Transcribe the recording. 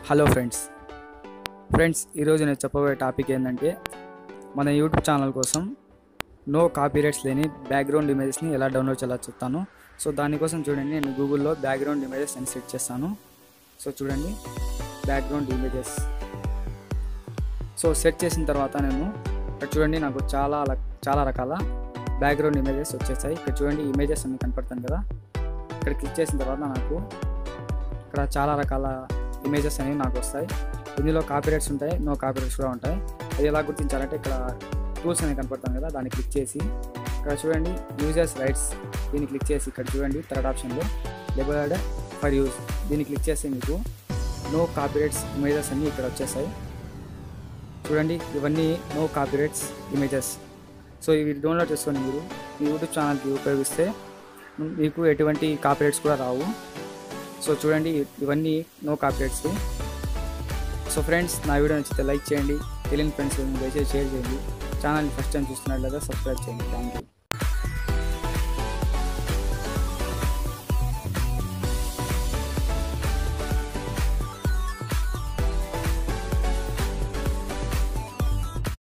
hello friends friends ఈరోజు నేను చెప్పబోయే టాపిక్ ఏంటంటే మన యూట్యూబ్ ఛానల్ కోసం నో కాపీరైట్స్ లేని బ్యాక్గ్రౌండ్ ఇమేజెస్ని ఎలా డౌన్లోడ్ చేయాలో చెప్తాను సో దానికోసం చూడండి నేను గూగుల్లో బ్యాక్గ్రౌండ్ ఇమేజెస్ అని సెట్ చేస్తాను సో చూడండి బ్యాక్గ్రౌండ్ ఇమేజెస్ సో సెట్ చేసిన తర్వాత నేను ఇక్కడ చూడండి నాకు చాలా ల- చాలా రకాల బ్యాక్గ్రౌండ్ ఇమేజెస్ వచ్చేసాయి ఇక్కడ చూడండి ఇమేజెస్ అన్ని కనపడుతుంది కదా ఇక్కడ క్లిక్ చేసిన తర్వాత నాకు ఇక్కడ చాలా రకాల ఇమేజెస్ అనేవి నాకు వస్తాయి ఇందులో కాపీరైట్స్ ఉంటాయి నో కాపీరైట్స్ కూడా ఉంటాయి అది ఎలా గుర్తించాలంటే ఇక్కడ టూల్స్ అనేవి కనపడతాను కదా దాన్ని క్లిక్ చేసి ఇక్కడ చూడండి యూజర్స్ రైట్స్ దీన్ని క్లిక్ చేసి ఇక్కడ చూడండి థర్డ్ ఆప్షన్లో లేబర్డ్ ఫర్ యూజ్ దీన్ని క్లిక్ చేసి మీకు నో కాపీరైట్స్ ఇమేజెస్ అన్నీ ఇక్కడ వచ్చేసాయి చూడండి ఇవన్నీ నో కాపీరైట్స్ ఇమేజెస్ సో ఇవి డౌన్లోడ్ చేసుకొని మీరు మీ యూట్యూబ్ ఛానల్కి ఉపయోగిస్తే మీకు ఎటువంటి కాపీరైట్స్ కూడా రావు సో చూడండి ఇవన్నీ నో కాపీరైట్స్ సో ఫ్రెండ్స్ నా వీడియో నచ్చితే లైక్ చేయండి తెలియని ఫ్రెండ్స్ దయచేసి షేర్ చేయండి ఛానల్ని ఫస్ట్ టైం చూస్తున్నట్లయితే సబ్స్క్రైబ్ చేయండి థ్యాంక్ యూ